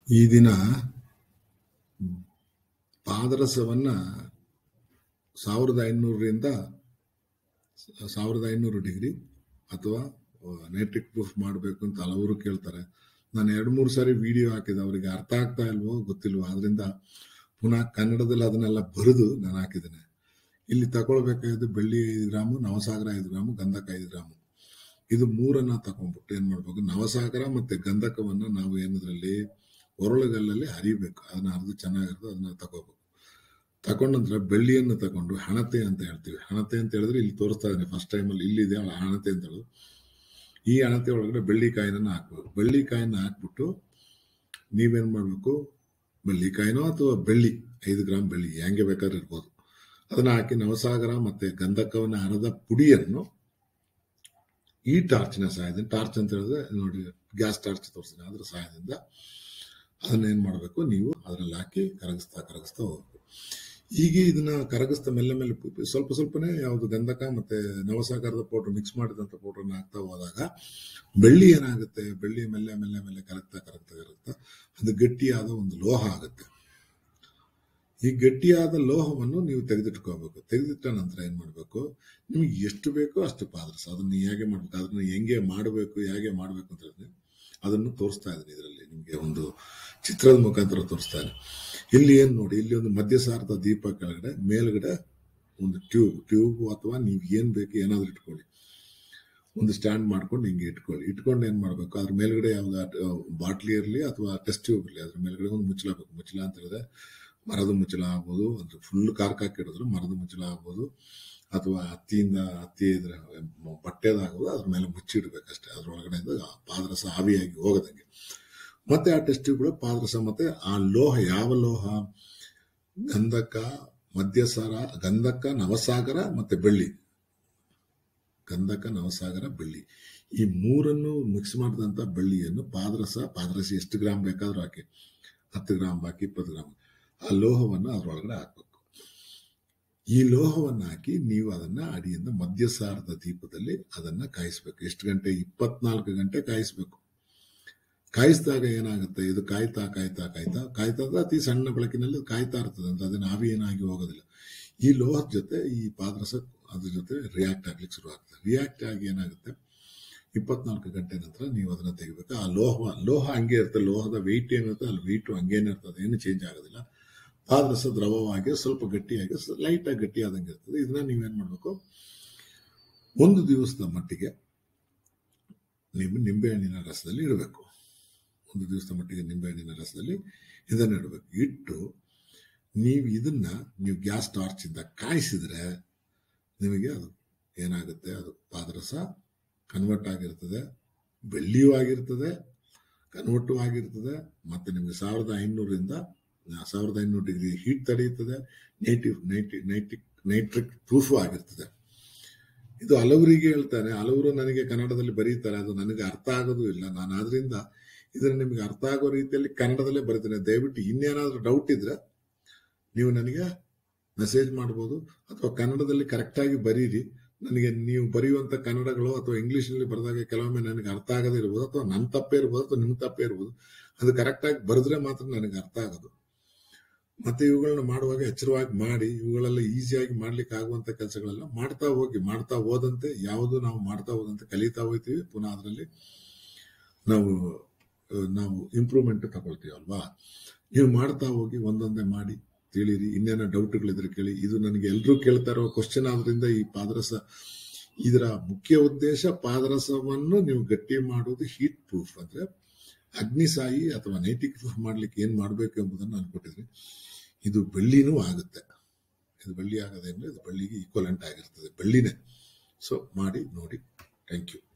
ಈ ದಿನ ಪಾದರಸವನ್ನ ಸಾವಿರದ ಐನೂರರಿಂದ ಸಾವಿರದ ಐನೂರು ಡಿಗ್ರಿ ಅಥವಾ ನೆಟ್ರಿಕ್ ಪ್ರೂಫ್ ಮಾಡಬೇಕು ಅಂತ ಹಲವರು ಕೇಳ್ತಾರೆ ನಾನು ಎರಡು ಮೂರು ಸಾರಿ ವಿಡಿಯೋ ಹಾಕಿದೆ ಅವರಿಗೆ ಅರ್ಥ ಆಗ್ತಾ ಇಲ್ವೋ ಗೊತ್ತಿಲ್ವೋ ಆದ್ರಿಂದ ಪುನಃ ಕನ್ನಡದಲ್ಲಿ ಅದನ್ನೆಲ್ಲ ಬರೆದು ನಾನು ಹಾಕಿದ್ದೇನೆ ಇಲ್ಲಿ ತಗೊಳ್ಬೇಕಾಗಿದ್ದು ಬೆಳ್ಳಿ ಐದು ಗ್ರಾಮು ನವಸಾಗರ ಐದು ಗ್ರಾಮು ಗಂಧಕ ಐದು ಗ್ರಾಮು ಇದು ಮೂರನ್ನ ತಗೊಂಡ್ಬಿಟ್ಟು ಏನ್ ಮಾಡ್ಬೇಕು ನವಸಾಗರ ಮತ್ತೆ ಗಂಧಕವನ್ನ ನಾವು ಏನದ್ರಲ್ಲಿ ಒರಳುಗಲ್ಲಲ್ಲಿ ಹರಿಬೇಕು ಅದನ್ನ ಹರಿದು ಚೆನ್ನಾಗಿರ್ತದೆ ಅದನ್ನ ತಗೋಬೇಕು ತಗೊಂಡ ನಂತರ ಬೆಳ್ಳಿಯನ್ನು ತಗೊಂಡು ಹಣತೆ ಅಂತ ಹೇಳ್ತೀವಿ ಹಣತೆ ಅಂತ ಹೇಳಿದ್ರೆ ಇಲ್ಲಿ ತೋರಿಸ್ತಾ ಇದ್ದೀನಿ ಫಸ್ಟ್ ಟೈಮಲ್ಲಿ ಇಲ್ಲಿದೆ ಅವಳ ಹಣತೆ ಅಂತ ಹೇಳೋದು ಈ ಹಣತೆ ಒಳಗಡೆ ಬೆಳ್ಳಿ ಕಾಯಿನ ಹಾಕ್ಬೇಕು ಬೆಳ್ಳಿ ಕಾಯಿನ ಹಾಕ್ಬಿಟ್ಟು ನೀವೇನ್ ಮಾಡ್ಬೇಕು ಬೆಳ್ಳಿ ಕಾಯಿನೋ ಅಥವಾ ಬೆಳ್ಳಿ ಐದು ಗ್ರಾಮ್ ಬೆಳ್ಳಿ ಹೆಂಗೆ ಬೇಕಾದ್ರೆ ಇರ್ಬೋದು ಅದನ್ನ ಹಾಕಿ ನವಸಾಗರ ಮತ್ತೆ ಗಂಧಕವನ್ನ ಹರದ ಪುಡಿಯನ್ನು ಈ ಟಾರ್ಚಿನ ಸಹಾಯದಿಂದ ಟಾರ್ಚ್ ಅಂತ ಹೇಳಿದ್ರೆ ನೋಡಿ ಗ್ಯಾಸ್ ಟಾರ್ಚ್ ತೋರಿಸ್ತೀನಿ ಅದ್ರ ಸಹಾಯದಿಂದ ಅದನ್ನ ಏನ್ ಮಾಡಬೇಕು ನೀವು ಅದರಲ್ಲಿ ಹಾಕಿ ಕರಗಿಸ್ತಾ ಕರಗಿಸ್ತಾ ಹೋಗ್ಬೇಕು ಈಗ ಇದನ್ನ ಕರಗಿಸ್ತಾ ಮೆಲ್ಲ ಮೇಲೆ ಪು- ಪು- ಸ್ವಲ್ಪ ಸ್ವಲ್ಪನೇ ಯಾವುದು ಗಂಧಕ ಮತ್ತೆ ನವಸಾಗರದ ಪೌಡರ್ ಮಿಕ್ಸ್ ಮಾಡಿದಂತ ಪೌಡರ್ನ ಹಾಕ್ತಾ ಹೋದಾಗ ಬೆಳ್ಳಿ ಏನಾಗುತ್ತೆ ಬೆಳ್ಳಿ ಮೆಲ್ಲ ಮೆಲ್ಲ ಮೆಲ್ಲ ಕರಗ್ತಾ ಕರಗ್ತಾ ಕರಗ್ತಾ ಅದು ಗಟ್ಟಿಯಾದ ಒಂದು ಲೋಹ ಆಗುತ್ತೆ ಈ ಗಟ್ಟಿಯಾದ ಲೋಹವನ್ನು ನೀವು ತೆಗೆದಿಟ್ಕೋಬೇಕು ತೆಗೆದಿಟ್ಟ ನಂತರ ಏನ್ ಮಾಡ್ಬೇಕು ನಿಮ್ಗೆ ಎಷ್ಟು ಬೇಕೋ ಅಷ್ಟು ಪಾದರಸ ಅದನ್ನ ಹೇಗೆ ಮಾಡ್ಬೇಕು ಅದನ್ನ ಹೆಂಗೆ ಮಾಡಬೇಕು ಹೇಗೆ ಮಾಡ್ಬೇಕು ಅಂತ ಹೇಳಿದ್ರೆ ಅದನ್ನು ತೋರಿಸ್ತಾ ಇದ್ದೀನಿ ಇದರಲ್ಲಿ ನಿಮ್ಗೆ ಒಂದು ಚಿತ್ರದ ಮುಖಾಂತರ ತೋರಿಸ್ತಾ ಇದ್ದೀನಿ ಇಲ್ಲಿ ಏನ್ ನೋಡಿ ಇಲ್ಲಿ ಒಂದು ಮಧ್ಯಸಾರದ ದೀಪ ಕೆಳಗಡೆ ಮೇಲ್ಗಡೆ ಒಂದು ಟ್ಯೂಬ್ ಟ್ಯೂಬ್ ಅಥವಾ ನೀವು ಏನ್ ಬೇಕು ಏನಾದ್ರೂ ಇಟ್ಕೊಳ್ಳಿ ಒಂದು ಸ್ಟ್ಯಾಂಡ್ ಮಾಡ್ಕೊಂಡು ಹಿಂಗೆ ಇಟ್ಕೊಳ್ಳಿ ಇಟ್ಕೊಂಡು ಏನ್ ಮಾಡ್ಬೇಕು ಅದ್ರ ಮೇಲ್ಗಡೆ ಯಾವ್ದು ಬಾಟ್ಲಿ ಇರಲಿ ಅಥವಾ ಟೆಸ್ಟ್ ಟ್ಯೂಬ್ ಇರಲಿ ಅದ್ರ ಮೇಲ್ಗಡೆ ಒಂದು ಮುಚ್ಚಳ ಬೇಕು ಮುಚ್ಚಳ ಅಂತ ಹೇಳಿದ್ರೆ ಮರದ ಮುಚ್ಚಳ ಆಗ್ಬೋದು ಅಂದ್ರೆ ಫುಲ್ ಕಾರ್ಕ್ ಹಾಕಿಡಿದ್ರು ಮರದ ಮುಚ್ಚಳ ಆಗ್ಬೋದು ಅಥವಾ ಹತ್ತಿಯಿಂದ ಹತ್ತಿ ಇದ್ರೆ ಬಟ್ಟೆದಾಗ್ಬೋದು ಅದ್ರ ಮೇಲೆ ಮುಚ್ಚಿಡ್ಬೇಕಷ್ಟೇ ಅದ್ರೊಳಗಡೆ ಪಾದರಸ ಆವಿಯಾಗಿ ಹೋಗದಂಗೆ ಮತ್ತೆ ಆ ಟೆಸ್ಟ್ ಟ್ಯೂಬ್ಗಳು ಪಾದರಸ ಮತ್ತೆ ಆ ಲೋಹ ಯಾವ ಲೋಹ ಗಂಧಕ ಮಧ್ಯಸಾರ ಗಂಧಕ ನವಸಾಗರ ಮತ್ತೆ ಬೆಳ್ಳಿ ಗಂಧಕ ನವಸಾಗರ ಬೆಳ್ಳಿ ಈ ಮೂರನ್ನು ಮಿಕ್ಸ್ ಮಾಡಿದಂತ ಬೆಳ್ಳಿಯನ್ನು ಪಾದರಸ ಪಾದರಸ ಎಷ್ಟು ಗ್ರಾಮ್ ಬೇಕಾದ್ರೂ ಹಾಕಿ ಹತ್ತು ಗ್ರಾಮ್ ಹಾಕಿ ಇಪ್ಪತ್ತು ಗ್ರಾಮ್ ಆ ಲೋಹವನ್ನು ಅದ್ರೊಳಗಡೆ ಹಾಕ್ಬೇಕು ಈ ಲೋಹವನ್ನು ಹಾಕಿ ನೀವು ಅದನ್ನ ಅಡಿಯಿಂದ ಮಧ್ಯಸಾರದ ದೀಪದಲ್ಲಿ ಅದನ್ನ ಕಾಯಿಸ್ಬೇಕು ಎಷ್ಟು ಗಂಟೆ ಇಪ್ಪತ್ನಾಲ್ಕು ಗಂಟೆ ಕಾಯಿಸ್ಬೇಕು ಕಾಯಿಸಿದಾಗ ಏನಾಗುತ್ತೆ ಇದು ಕಾಯ್ತಾ ಕಾಯ್ತಾ ಕಾಯ್ತಾ ಕಾಯ್ತಾ ಅಂದ್ರೆ ಅತಿ ಸಣ್ಣ ಬೆಳಕಿನಲ್ಲಿ ಕಾಯ್ತಾ ಇರ್ತದೆ ಅಂತ ಅದನ್ನ ಆವಿ ಏನಾಗಿ ಹೋಗೋದಿಲ್ಲ ಈ ಲೋಹದ ಜೊತೆ ಈ ಪಾದರಸ ಅದ್ರ ಜೊತೆ ರಿಯಾಕ್ಟ್ ಆಗ್ಲಿಕ್ಕೆ ಶುರು ಆಗ್ತದೆ ರಿಯಾಕ್ಟ್ ಆಗಿ ಏನಾಗುತ್ತೆ ಇಪ್ಪತ್ನಾಲ್ಕು ಗಂಟೆ ನಂತರ ನೀವು ಅದನ್ನ ತೆಗಿಬೇಕು ಆ ಲೋಹ ಲೋಹ ಹಂಗೆ ಇರ್ತದೆ ಲೋಹದ ವೆಯ್ಟ್ ಏನಿರುತ್ತೆ ಅಲ್ಲಿ ವೆಯ್ಟ್ ಹಂಗೇನೆ ಇರ್ತದೆ ಏನು ಚೇಂಜ್ ಆಗೋದಿಲ್ಲ ಪಾದರಸ ದ್ರವವಾಗಿ ಸ್ವಲ್ಪ ಗಟ್ಟಿಯಾಗಿ ಲೈಟ್ ಆಗಿ ಗಟ್ಟಿಯಾದಂಗೆ ಇರ್ತದೆ ಇದನ್ನ ನೀವೇನ್ ಮಾಡ್ಬೇಕು ಒಂದು ದಿವಸದ ಮಟ್ಟಿಗೆ ನೀವು ನಿಂಬೆಹಣ್ಣಿನ ರಸದಲ್ಲಿ ಇಡಬೇಕು ಒಂದು ದಿವಸದ ಮಟ್ಟಿಗೆ ನಿಂಬೆಹಣ್ಣಿನ ರಸದಲ್ಲಿ ಇದನ್ನ ಇಡಬೇಕು ಇಟ್ಟು ನೀವು ಇದನ್ನ ನೀವು ಗ್ಯಾಸ್ ಟಾರ್ಚ್ ಇಂದ ಕಾಯಿಸಿದ್ರೆ ನಿಮಗೆ ಅದು ಏನಾಗುತ್ತೆ ಅದು ಪಾದರಸ ಕನ್ವರ್ಟ್ ಆಗಿರ್ತದೆ ಬೆಳ್ಳಿಯೂ ಆಗಿರ್ತದೆ ಕನ್ವರ್ಟು ಆಗಿರ್ತದೆ ಮತ್ತೆ ನಿಮಗೆ ಸಾವಿರದ ಐನೂರಿಂದ ಸಾವಿರದ ಐನೂರು ಡಿಗ್ರಿ ಹೀಟ್ ತಡೆಯುತ್ತದೆ ನೈಟಿವ್ ನೈಟಿ ನೈಟಿಕ್ ನೈಟ್ರಿಕ್ ಪ್ರೂಫ್ ಆಗಿರ್ತದೆ ಇದು ಹಲವರಿಗೆ ಹೇಳ್ತಾನೆ ಹಲವರು ನನಗೆ ಕನ್ನಡದಲ್ಲಿ ಬರೀತಾರೆ ಅದು ನನಗೆ ಅರ್ಥ ಆಗೋದು ಇಲ್ಲ ನಾನು ಆದ್ರಿಂದ ಇದನ್ನ ನಿಮಗೆ ಅರ್ಥ ಆಗೋ ರೀತಿಯಲ್ಲಿ ಕನ್ನಡದಲ್ಲೇ ಬರೀತೇನೆ ದಯವಿಟ್ಟು ಇನ್ನೇನಾದ್ರೂ ಡೌಟ್ ಇದ್ರೆ ನೀವು ನನಗೆ ಮೆಸೇಜ್ ಮಾಡ್ಬೋದು ಅಥವಾ ಕನ್ನಡದಲ್ಲಿ ಕರೆಕ್ಟಾಗಿ ಬರೀರಿ ನನಗೆ ನೀವು ಬರೆಯುವಂತ ಕನ್ನಡಗಳು ಅಥವಾ ಇಂಗ್ಲಿಷ್ನಲ್ಲಿ ಬರೆದಾಗ ಕೆಲವೊಮ್ಮೆ ನನಗೆ ಅರ್ಥ ಆಗದೇ ಇರ್ಬೋದು ಅಥವಾ ನನ್ನ ತಪ್ಪೇ ಇರ್ಬೋದು ಅಥವಾ ನಿಮ್ಮ ತಪ್ಪೇ ಇರ್ಬೋದು ಅದು ಕರೆಕ್ಟಾಗಿ ಬರೆದ್ರೆ ಮಾತ್ರ ನನಗೆ ಅರ್ಥ ಆಗೋದು ಮತ್ತೆ ಇವುಗಳನ್ನ ಮಾಡುವಾಗ ಎಚ್ಚರವಾಗಿ ಮಾಡಿ ಇವುಗಳೆಲ್ಲ ಈಸಿಯಾಗಿ ಮಾಡ್ಲಿಕ್ಕೆ ಆಗುವಂತ ಕೆಲಸಗಳೆಲ್ಲ ಮಾಡ್ತಾ ಹೋಗಿ ಮಾಡ್ತಾ ಹೋದಂತೆ ಯಾವುದು ನಾವು ಮಾಡ್ತಾ ಹೋದಂತೆ ಕಲಿತಾ ಹೋಗ್ತೀವಿ ಪುನಃ ಅದರಲ್ಲಿ ನಾವು ಆ, ನಾವು ಇಂಪ್ರೂವ್ಮೆಂಟ್ ತಗೊಳ್ತೀವಿ ಅಲ್ವಾ ನೀವು ಮಾಡ್ತಾ ಹೋಗಿ ಒಂದೊಂದೇ ಮಾಡಿ ತಿಳಿರಿ ಇನ್ನೇನೋ ಡೌಟ್ಗಳಿದ್ರೆ ಕೇಳಿ ಇದು ನನಗೆ ಎಲ್ಲರೂ ಕೇಳ್ತಾ ಇರೋ ಕ್ವಶನ್ ಆದ್ರಿಂದ ಈ ಪಾದರಸ ಇದರ ಮುಖ್ಯ ಉದ್ದೇಶ ಪಾದರಸವನ್ನು ನೀವು ಗಟ್ಟಿ ಮಾಡೋದು ಹೀಟ್ ಪ್ರೂಫ್ ಅಂದ್ರೆ ಅಗ್ನಿಸಾಯಿ ಅಥವಾ ನೈಟಿಕ್ ಪ್ರೂಫ್ ಮಾಡ್ಲಿಕ್ಕೆ ಏನ್ ಮಾಡ್ಬೇಕು ಎಂಬುದನ್ನು ನಾನು ಕೊಟ್ಟಿದ್ದೀನಿ ಇದು ಬೆಳ್ಳಿನೂ ಆಗುತ್ತೆ ಇದು ಬೆಳ್ಳಿ ಆಗದೆ ಅಂದ್ರೆ ಇದು ಬೆಳ್ಳಿಗೆ ಈಕ್ವಲೆಂಟ್ ಆಗಿರ್ತದೆ ಬೆಳ್ಳಿನೇ ಸೊ ಮಾಡಿ ನೋಡಿ ಥ್ಯಾಂಕ್ ಯು